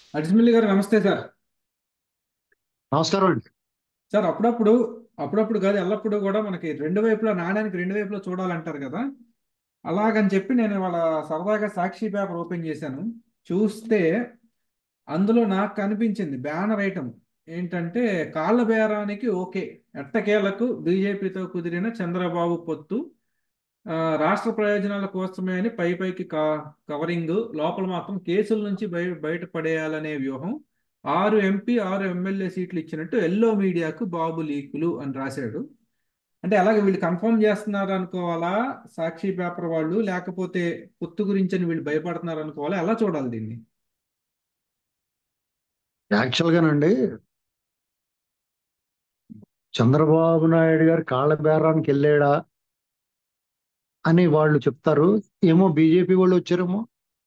అడిసిమిల్లి గారు నమస్తే సార్ నమస్కారం అండి సార్ అప్పుడప్పుడు అప్పుడప్పుడు కాదు ఎల్లప్పుడూ కూడా మనకి రెండు వైపులా నాణ్యానికి రెండు వైపులా చూడాలంటారు కదా అలాగని చెప్పి నేను ఇవాళ సరదాగా సాక్షి పేపర్ ఓపెన్ చేశాను చూస్తే అందులో నాకు కనిపించింది బ్యానర్ ఐటమ్ ఏంటంటే కాళ్ళ బేరానికి ఓకే ఎట్టకేలకు బీజేపీతో కుదిరిన చంద్రబాబు పొత్తు ఆ, రాష్ట్ర ప్రయోజనాల కోసమే అని పై పైకి కా కవరింగ్ లోపల మాత్రం కేసుల నుంచి బయ బయటపడేయాలనే వ్యూహం ఆరు ఎంపీ ఆరు ఎమ్మెల్యే సీట్లు ఇచ్చినట్టు ఎల్లో మీడియాకు బాబు లీకులు అని రాశాడు అంటే అలాగే వీళ్ళు కన్ఫర్మ్ చేస్తున్నారు అనుకోవాలా సాక్షి పేపర్ వాళ్ళు లేకపోతే పొత్తు గురించి అని వీళ్ళు భయపడుతున్నారు అనుకోవాలా ఎలా చూడాలి దీన్ని యాక్చువల్గానండి చంద్రబాబు నాయుడు గారు కాళ్ళ బేరానికి వెళ్ళాడా అని వాళ్ళు చెప్తారు ఏమో బీజేపీ వాళ్ళు వచ్చారేమో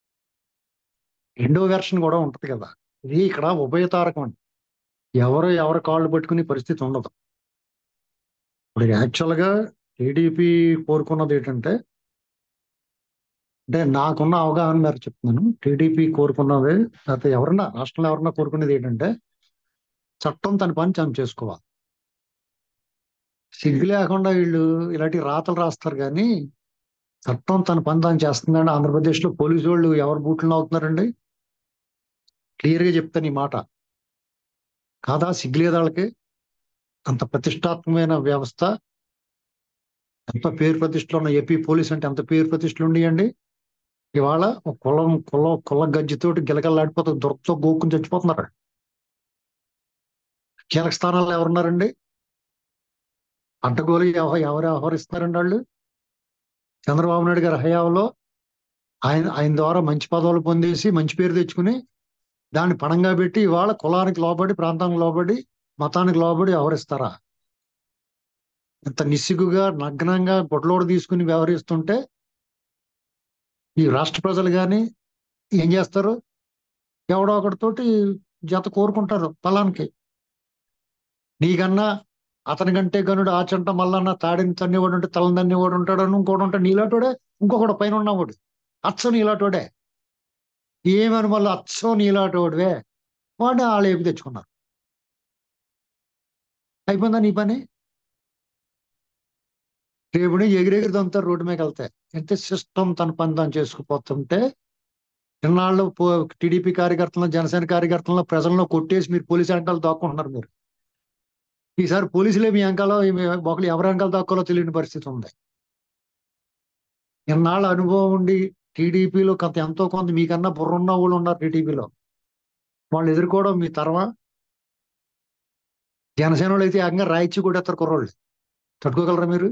రెండో వెర్షన్ కూడా ఉంటది కదా ఇది ఇక్కడ ఉభయతారకం అండి ఎవరు ఎవరు కాళ్ళు పట్టుకునే పరిస్థితి ఉండదు ఇప్పుడు యాక్చువల్గా టీడీపీ కోరుకున్నది ఏంటంటే అంటే నాకున్న అవగాహన మేరకు చెప్తున్నాను టీడీపీ కోరుకున్నది లేకపోతే ఎవరన్నా రాష్ట్రంలో ఎవరన్నా కోరుకునేది ఏంటంటే చట్టం తన పని తాను చేసుకోవాలి సిగ్గు లేకుండా వీళ్ళు ఇలాంటి రాతలు రాస్తారు కానీ చట్టం తన పని తాను చేస్తుందండి ఆంధ్రప్రదేశ్లో పోలీసు వాళ్ళు ఎవరు బూట్లు అవుతున్నారండి క్లియర్గా చెప్తాను ఈ మాట కాదా సిగ్గులేదు వాళ్ళకి అంత ప్రతిష్టాత్మకమైన వ్యవస్థ ఎంత పేరు ప్రతిష్టలు ఉన్న ఏపీ పోలీస్ అంటే ఎంత పేరు ప్రతిష్టలు ఉండేయండి ఇవాళ ఒక కులం కుల కుల గజ్జితోటి గిలగల్లాడిపోతే దొరకతో గోక్కుని చచ్చిపోతున్నారు కీలక స్థానాల్లో ఎవరున్నారండి అడ్డగోలు ఎవ ఎవరు వ్యవహరిస్తున్నారండి వాళ్ళు చంద్రబాబు నాయుడు గారి హయాంలో ఆయన ఆయన ద్వారా మంచి పదవులు పొందేసి మంచి పేరు తెచ్చుకుని దాన్ని పణంగా పెట్టి ఇవాళ కులానికి లోబడి ప్రాంతానికి లోబడి మతానికి లోబడి వ్యవహరిస్తారా ఇంత నిస్సిగ్గుగా నగ్నంగా గొడ్లోడు తీసుకుని వ్యవహరిస్తుంటే ఈ రాష్ట్ర ప్రజలు కానీ ఏం చేస్తారు ఎవడో ఒకటితోటి జత కోరుకుంటారు పొలానికి నీకన్నా అతని కంటే గనుడు ఆచంట మల్లన్న తాడిని తన్నివాడు ఉంటే తలని తన్నివాడు ఉంటాడు అని ఇంకోటి ఉంటాడు నీలాటోడే ఇంకొకడు పైన ఉన్నవాడు అచ్చ నీలాటోడే ఏమని మళ్ళీ అచ్చం నీలాటోడివే వాడిని వాళ్ళు ఏపి తెచ్చుకున్నారు అయిపోయిందా నీ పని రేపుని ఎగిరెగిరి దంతారు రోడ్డు మీద వెళ్తాయి అంటే సిస్టమ్ తన పని తాను చేసుకుపోతుంటే ఇన్నాళ్ళు టీడీపీ కార్యకర్తలను జనసేన కార్యకర్తలను ప్రజలను కొట్టేసి మీరు పోలీసు అంకాలు దాక్కుంటున్నారు మీరు ఈసారి పోలీసులే మీ అంకాలో ఒకరు ఎవరి అంకాలు దాక్కోలో తెలియని పరిస్థితి ఉంది ఇన్నాళ్ళ అనుభవం ఉండి టీడీపీలో కొంత ఎంతో కొంత మీకన్నా బుర్రున్న వాళ్ళు ఉన్నారు టీడీపీలో వాళ్ళు ఎదుర్కోవడం మీ తర్వా జనసేన వాళ్ళు అయితే ఏకంగా రాయిచ్చి కొట్టేస్తారు కుర్రోళ్ళు తట్టుకోగలరా మీరు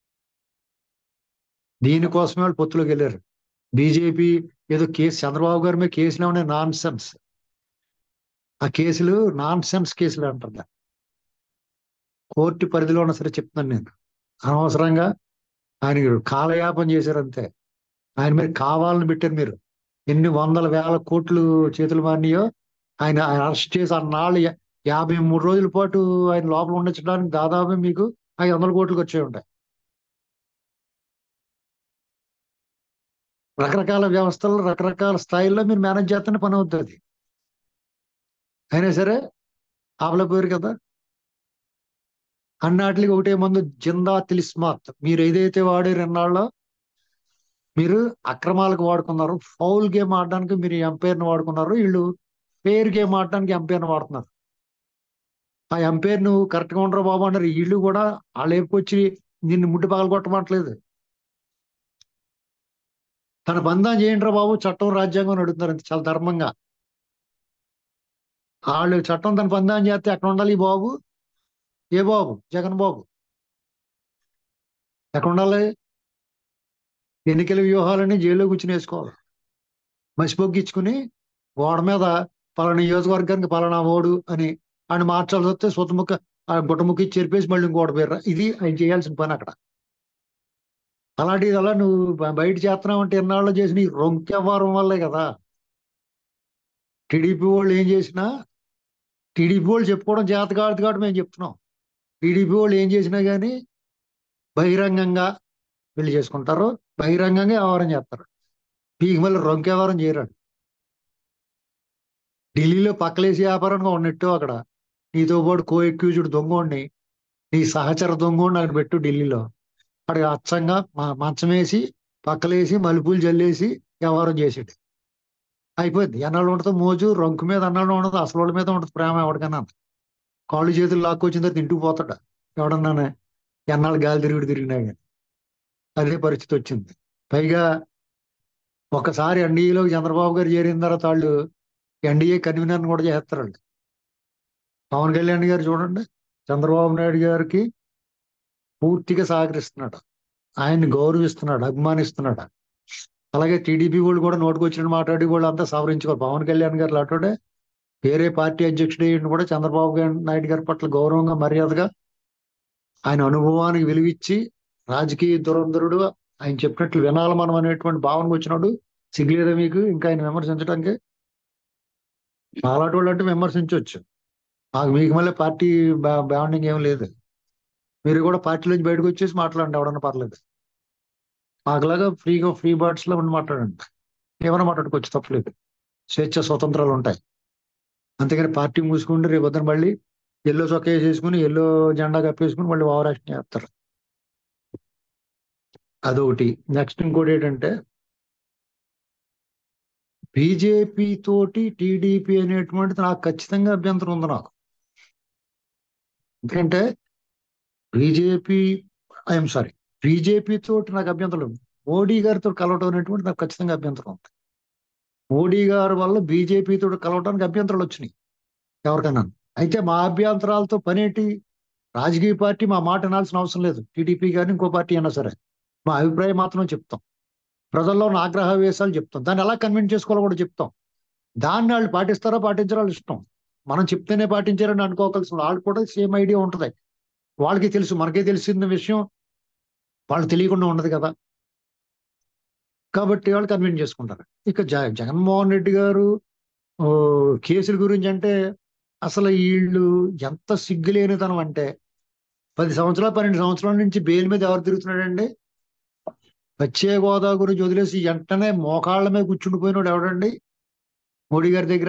దీనికోసమే వాళ్ళు పొత్తులోకి వెళ్ళారు బీజేపీ ఏదో కేసు చంద్రబాబు గారి మీద కేసులు ఉన్నాయి నాన్ సెన్స్ ఆ కేసులు నాన్ సెన్స్ కేసులు అంటారు కోర్టు పరిధిలో ఉన్నా సరే చెప్తున్నాను నేను అనవసరంగా ఆయన కాలయాపన చేశారు అంతే ఆయన మీద కావాలని పెట్టారు మీరు ఎన్ని వందల వేల కోట్లు చేతులు మారినాయో ఆయన ఆయన అరెస్ట్ చేసి అన్నాళ్ళు యాభై మూడు రోజుల పాటు ఆయన లోపల ఉండొచ్చడానికి దాదాపు మీకు ఐదు వందల కోట్లకు వచ్చే ఉంటాయి రకరకాల వ్యవస్థలు రకరకాల స్థాయిల్లో మీరు మేనేజ్ చేస్తేనే పని అవుతుంది అయినా సరే ఆపలేకపోయారు కదా అన్నాటికి ఒకటే మందు జిందా తిలిస్మాత్ మీరు ఏదైతే వాడే రెండాళ్ళలో మీరు అక్రమాలకు వాడుకున్నారు ఫౌల్ గేమ్ ఆడడానికి మీరు ఎంపైర్ని వాడుకున్నారు వీళ్ళు ఫెయిర్ గేమ్ ఆడడానికి ఎంపైర్ని వాడుతున్నారు ఆ ఎంపైర్ నువ్వు కరెక్ట్గా ఉండరు బాబు అన్నారు వీళ్ళు కూడా వాళ్ళు వచ్చి నిన్ను ముట్టి పగలు కొట్టమంటలేదు తన బంధం చేయండి బాబు చట్టం రాజ్యాంగం అడుగుతున్నారు అంతే చాలా ధర్మంగా వాళ్ళు చట్టం తన బంధం చేస్తే ఎక్కడ ఉండాలి ఈ బాబు ఏ బాబు జగన్ బాబు ఎక్కడ ఉండాలి ఎన్నికల వ్యూహాలని జైల్లో కూర్చుని వేసుకోవాలి మసిపొగ్గించుకుని గోడ మీద పలానా నియోజకవర్గానికి పలానా ఓడు అని ఆయన మార్చాల్సి వస్తే సుతముఖ గుట్టముఖి చెరిపేసి మళ్ళీ ఇంకోటి పేరు ఇది ఆయన చేయాల్సిన పని అక్కడ అలాంటిది అలా నువ్వు బయట చేస్తున్నావు అంటే ఎన్నాళ్ళు చేసిన ఈ రొంకెవ్వరం వల్లే కదా టీడీపీ వాళ్ళు ఏం చేసినా టీడీపీ వాళ్ళు చెప్పుకోవడం చేత కాదు కాబట్టి మేము చెప్తున్నాం టీడీపీ వాళ్ళు ఏం చేసినా కానీ బహిరంగంగా పెళ్లి చేసుకుంటారు బహిరంగంగా వ్యవహారం చేస్తారు పీకి మళ్ళీ రొంక వ్యవహారం చేయరాడు ఢిల్లీలో పక్కలేసి వ్యాపారంగా ఉన్నట్టు అక్కడ నీతో పాటు కో ఎక్యూజ్డ్ దొంగోడిని నీ సహచర దొంగోడిని అక్కడ పెట్టు ఢిల్లీలో అక్కడ అచ్చంగా మ- మంచం వేసి పక్కలేసి మలుపులు జల్లేసి వ్యవహారం చేసేది అయిపోయింది ఎన్నాళ్ళు ఉంటుంది మోజు రంకు మీద అన్నాళ్ళు ఉండదు అసలు వాళ్ళ మీద ఉంటుంది ప్రేమ ఎవరికైనా కాళ్ళు చేతులు లాక్కొచ్చిన తర్వాత ఇంటికి పోతాడు ఎవడన్నానే ఎన్నాళ్ళు గాలి తిరుగుడు తిరిగినా కానీ అదే పరిస్థితి వచ్చింది పైగా ఒకసారి ఎన్డీఏలోకి చంద్రబాబు గారు చేరిన తర్వాత వాళ్ళు ఎన్డీఏ కన్వీనర్ని కూడా చేస్తారు వాళ్ళు పవన్ కళ్యాణ్ గారు చూడండి చంద్రబాబు నాయుడు గారికి పూర్తిగా సహకరిస్తున్నాడు ఆయన్ని గౌరవిస్తున్నాడు అభిమానిస్తున్నాడు అలాగే టీడీపీ వాళ్ళు కూడా నోటుకొచ్చిన మాట్లాడి వాళ్ళు అంతా సవరించుకోరు పవన్ కళ్యాణ్ గారు లాంటి వేరే పార్టీ అధ్యక్షుడు అయ్యిండు కూడా చంద్రబాబు గారి- నాయుడు గారి పట్ల గౌరవంగా మర్యాదగా ఆయన అనుభవానికి విలువిచ్చి రాజకీయ దురంధరుడు ఆయన చెప్పినట్లు వినాలి మనం అనేటువంటి భావనకు వచ్చినాడు సిగ్గులేదా మీకు ఇంకా ఆయన విమర్శించడానికి అలాంటి వాళ్ళు అంటే విమర్శించవచ్చు మాకు మీకు మళ్ళీ పార్టీ బాండింగ్ ఏం లేదు మీరు కూడా పార్టీలోంచి బయటకు వచ్చేసి మాట్లాడండి ఎవడన్నా పర్లేదు మాకులాగా ఫ్రీగా ఫ్రీ బర్డ్స్ లో ఉండి మాట్లాడండి ఏమైనా మాట్లాడుకోవచ్చు తప్పలేదు స్వేచ్ఛ స్వతంత్రాలు ఉంటాయి అంతేగాని పార్టీ మూసుకుంటే రేపు పొద్దున మళ్ళీ ఎల్లో చొక్కా వేసేసుకుని ఎల్లో జెండా కప్పేసుకుని మళ్ళీ ఓవరాక్షన్ చేస్తారు అదొకటి నెక్స్ట్ ఇంకోటి ఏంటంటే బీజేపీ తోటి టీడీపీ అనేటువంటిది నాకు ఖచ్చితంగా అభ్యంతరం ఉంది నాకు ఎందుకంటే బీజేపీ ఐఎమ్ సారీ బీజేపీ తోటి నాకు అభ్యంతరం ఉంది మోడీ గారితో కలవటం అనేటువంటి నాకు ఖచ్చితంగా అభ్యంతరం ఉంది మోడీ గారి వల్ల బీజేపీ తోటి కలవడానికి అభ్యంతరాలు వచ్చినాయి ఎవరికైనా అయితే మా అభ్యంతరాలతో పనేంటి రాజకీయ పార్టీ మా మాట వినాల్సిన అవసరం లేదు టీడీపీ కానీ ఇంకో పార్టీ అయినా సరే మా అభిప్రాయం మాత్రం చెప్తాం ప్రజల్లో ఉన్న ఆగ్రహ వేశాలు చెప్తాం దాన్ని ఎలా కన్విన్స్ చేసుకోవాలో కూడా చెప్తాం దాన్ని వాళ్ళు పాటిస్తారో పాటించారో వాళ్ళ ఇష్టం మనం చెప్తేనే పాటించారని అనుకోవాల్సిన వాళ్ళు కూడా సేమ్ ఐడియా ఉంటుంది వాళ్ళకి తెలుసు మనకే తెలిసిన విషయం వాళ్ళు తెలియకుండా ఉండదు కదా కాబట్టి వాళ్ళు కన్విన్స్ చేసుకుంటారు ఇక జ జగన్మోహన్ రెడ్డి గారు ఓ, కేసుల గురించి అంటే అసలు వీళ్ళు ఎంత సిగ్గులేనితనం అంటే పది సంవత్సరాలు పన్నెండు సంవత్సరాల నుంచి బెయిల్ మీద ఎవరు తిరుగుతున్నాడండి పశ్చిమ గోదావరి గురించి వదిలేసి వెంటనే మోకాళ్ళ మీద కూర్చుండిపోయినాడు ఎవడండి మోడీ గారి దగ్గర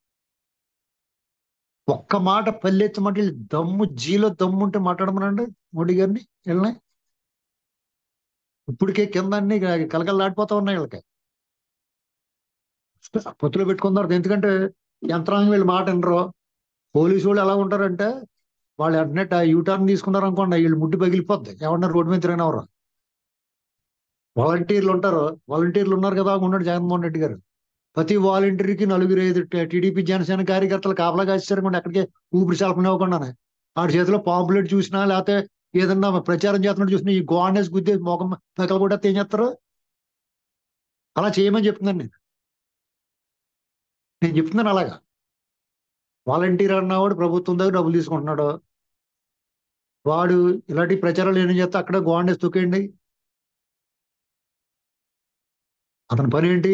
ఒక్క మాట పల్లెత్తమంటే వీళ్ళు దమ్ము జీలో దమ్ము ఉంటే మాట్లాడమనండి మోడీ గారిని వీళ్ళని ఇప్పటికే కింద అన్ని కలకలలాడిపోతా ఉన్నాయి వీళ్ళకి పొత్తులో పెట్టుకున్నారు ఎందుకంటే యంత్రాంగం వీళ్ళు మాట వినరు పోలీసు వాళ్ళు ఎలా ఉంటారంటే వాళ్ళు వెంటనే యూటర్న్ తీసుకున్నారు అనుకోండి వీళ్ళు ముడ్డు పగిలిపోద్ది ఎవరన్నా రోడ్డు మీద తిరిగినవరు వాలంటీర్లు ఉంటారు వాలంటీర్లు ఉన్నారు కదా ఉన్నాడు జగన్మోహన్ రెడ్డి గారు ప్రతి వాలంటీర్కి నలుగురు ఐదు టీడీపీ జనసేన కార్యకర్తలు కాపలా కాసేసారనుకోండి ఎక్కడికి ఊపిరి చల్పనివ్వకుండానే ఆడి చేతిలో పాంపులెట్ చూసినా లేకపోతే ఏదన్నా ప్రచారం చేస్తున్నట్టు చూసినా ఈ గోడనేసి గుద్దే మొఖం పక్కల కూడా ఏం చేస్తారు అలా చేయమని చెప్తున్నాను నేను నేను చెప్తున్నాను అలాగా వాలంటీర్ అన్నవాడు ప్రభుత్వం దగ్గర డబ్బులు తీసుకుంటున్నాడు వాడు ఇలాంటి ప్రచారాలు ఏం చేస్తే అక్కడ గోడనేసి తొక్కేయండి అతని పని ఏంటి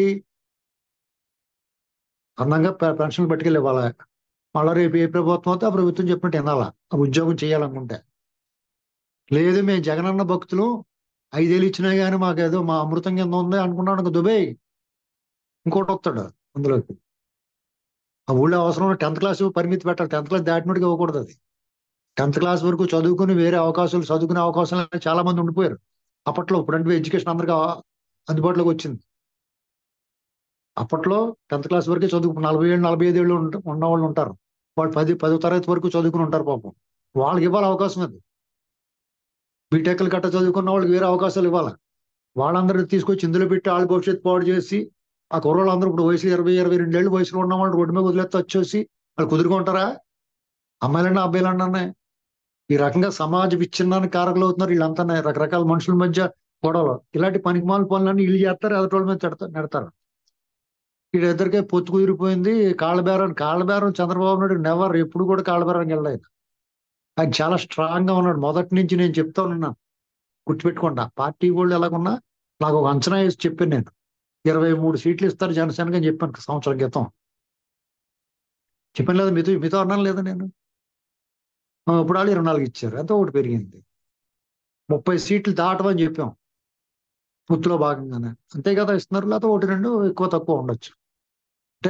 అందంగా పె- పెన్షన్లు పట్టుకెళ్ళి ఇవ్వాలి మళ్ళీ రేపు ఏ ప్రభుత్వం అయితే ఆ ప్రభుత్వం చెప్పినట్టు వినాలా ఆ ఉద్యోగం చేయాలనుకుంటే లేదు మేము జగనన్న భక్తులు ఐదేళ్ళు ఇచ్చినా కానీ మాకు ఏదో మా అమృతం కింద ఉంది అనుకున్నాడు దుబాయ్ ఇంకోటి వస్తాడు అందులోకి ఆ ఊళ్ళో అవసరం టెన్త్ క్లాస్ పరిమితి పెట్టాలి టెన్త్ క్లాస్ దాటినట్టుగా ఇవ్వకూడదు అది టెన్త్ క్లాస్ వరకు చదువుకుని వేరే అవకాశాలు చదువుకునే అవకాశాలు చాలా మంది ఉండిపోయారు అప్పట్లో ఇప్పుడంటే ఎడ్యుకేషన్ అందరికి ఆ- అందుబాటులోకి వచ్చింది అప్పట్లో టెన్త్ క్లాస్ వరకే చదువు నలభై ఏళ్ళు నలభై ఐదు ఏళ్ళు ఉంట- ఉన్న వాళ్ళు ఉంటారు వాళ్ళు పది పదో తరగతి వరకు చదువుకుని ఉంటారు పాపం వాళ్ళకి ఇవ్వాలి అవకాశం అది బీటెక్లు గట్ట చదువుకున్న వాళ్ళకి వేరే అవకాశాలు ఇవ్వాలి వాళ్ళందరినీ తీసుకొచ్చి ఇందులో పెట్టి వాళ్ళ భవిష్యత్తు పాడు చేసి ఆ కుర్రోళ్ళు అందరూ ఇప్పుడు వయసు ఇరవై ఇరవై రెండేళ్ళు వయసులో ఉన్న వాళ్ళు రోడ్డు మీద వదిలేస్తే వచ్చేసి వాళ్ళు కుదురుకుంటారా అమ్మాయిలన్నా అబ్బాయిలన్నా ఈ రకంగా సమాజ విచ్ఛిన్నానికి కారకులు అవుతున్నారు వీళ్ళంతా రకరకాల మనుషుల మధ్య గొడవలు ఇలాంటి పనికిమాల పనులన్నీ వీళ్ళు చేస్తారు ఎదుటి మీద తిడతారు నెడతారు వీళ్ళిద్దరికే పొత్తు కుదిరిపోయింది కాళ్ళబేరం కాళ్ళబేరం చంద్రబాబు నాయుడు నెవర్ ఎప్పుడు కూడా కాళ్ళబేరానికి వెళ్ళలేదు ఆయన చాలా స్ట్రాంగ్ గా ఉన్నాడు మొదటి నుంచి నేను చెప్తా ఉన్నాను గుర్తుపెట్టుకోండి పార్టీ వాళ్ళు ఎలాగున్నా నాకు ఒక అంచనా వేసి చెప్పాను నేను ఇరవై మూడు సీట్లు ఇస్తారు జనసేనకి అని చెప్పాను సంవత్సరం క్రితం చెప్పాను లేదా మీతో మీతో అన్నాను లేదా నేను ఆ, ఇప్పుడు వాళ్ళు ఇరవై నాలుగు ఇచ్చారు ఎంతో ఒకటి పెరిగింది ముప్పై సీట్లు దాటమని చెప్పాం పొత్తులో భాగంగానే అంతే కదా ఇస్తున్నారు లేకపోతే ఒకటి రెండు ఎక్కువ తక్కువ ఉండొచ్చు అంటే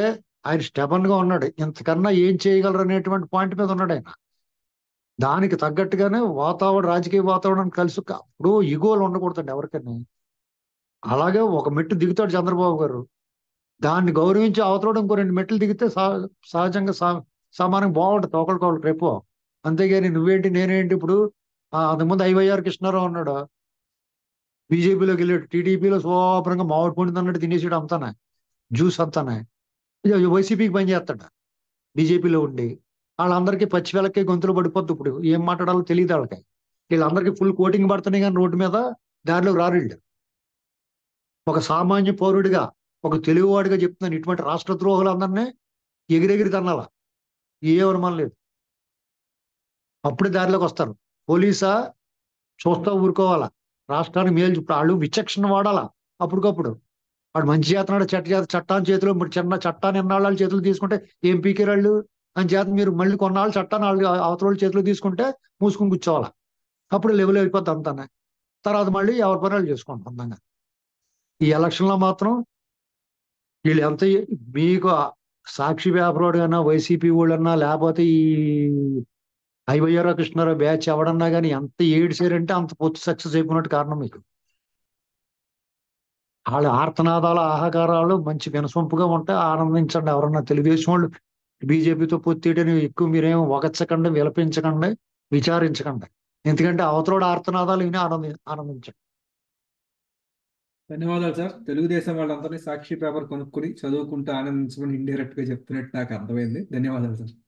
ఆయన స్టెబన్ గా ఉన్నాడు ఇంతకన్నా ఏం చేయగలరు అనేటువంటి పాయింట్ మీద ఉన్నాడు ఆయన దానికి తగ్గట్టుగానే వాతావరణం రాజకీయ వాతావరణం కలిసి ఇప్పుడు ఇగోలు ఉండకూడదండి ఎవరికైనా అలాగే ఒక మెట్టు దిగుతాడు చంద్రబాబు గారు దాన్ని గౌరవించి అవతలడం ఇంకో రెండు మెట్లు దిగితే సహ- సహజంగా సా- సమానంగా బాగుంటుంది ఒకరికొకరు రేపు అంతేగాని నువ్వేంటి నేనేంటి ఇప్పుడు ఆ, అంతకుముందు ఐవైఆర్ కృష్ణారావు ఉన్నాడు బీజేపీలోకి వెళ్ళాడు టీడీపీలో శుభ్రంగా మామిడి పండు అన్నట్టు తినేసాడు అంతానే జ్యూస్ అంతానే ఇక వైసీపీకి పని చేస్తాడు బీజేపీలో ఉండి వాళ్ళందరికీ పచ్చి వెలకే గొంతులు పడిపోద్ది ఇప్పుడు ఏం మాట్లాడాలో తెలియదు వాళ్ళకి వీళ్ళందరికీ ఫుల్ కోటింగ్ పడుతున్నాయి కానీ రోడ్డు మీద దారిలోకి రారు వీళ్ళు ఒక సామాన్య పౌరుడిగా ఒక తెలుగువాడిగా చెప్తున్నాను ఇటువంటి రాష్ట్ర ద్రోహులందరినీ ఎగిరెగిరి తన్నాల ఏ అవమానం లేదు అప్పుడే దారిలోకి వస్తారు పోలీసా చూస్తా ఊరుకోవాలా రాష్ట్రానికి మేలు ఇప్పుడు వాళ్ళు విచక్షణ వాడాలా అప్పటికప్పుడు వాడు మంచి చేతనాడు చట్ట చేత చట్టాన్ని చేతిలో ఇప్పుడు చిన్న చట్టాన్ని ఎన్నాళ్ళు వాళ్ళ చేతులు తీసుకుంటే ఏం పీకే వాళ్ళు అని చేత మీరు మళ్ళీ కొన్నాళ్ళు చట్టాన్ని వాళ్ళు అవతల వాళ్ళ చేతిలో తీసుకుంటే మూసుకుని కూర్చోవాలా అప్పుడు లెవెల్ అయిపోద్ది అంతానే తర్వాత మళ్ళీ ఎవరి పని వాళ్ళు చేసుకుంటాం అందంగా ఈ ఎలక్షన్లో మాత్రం వీళ్ళు ఎంత మీకు సాక్షి వ్యాపారుడు అన్నా వైసీపీ వాళ్ళన్నా లేకపోతే ఈ ఐవయ్యారో కృష్ణారావు బ్యాచ్ ఎవడన్నా కానీ ఎంత ఏడిసారంటే అంత పొత్తు సక్సెస్ అయిపోయినట్టు కారణం మీకు వాళ్ళ ఆర్తనాదాల ఆహాకారాలు మంచి వినసొంపుగా ఉంటే ఆనందించండి ఎవరన్నా తెలుగుదేశం వాళ్ళు బీజేపీతో పొత్తిటని ఎక్కువ మీరేం వగచ్చకండి విలపించకండి విచారించకండి ఎందుకంటే అవతలోడు ఆర్తనాదాలు విని ఆనంది ఆనందించండి ధన్యవాదాలు సార్ తెలుగుదేశం వాళ్ళందరినీ సాక్షి పేపర్ కొనుక్కుని చదువుకుంటూ ఆనందించమని ఇండైరెక్ట్ గా చెప్తున్నట్టు నాకు అర్థమైంది ధన్యవాదాలు సార్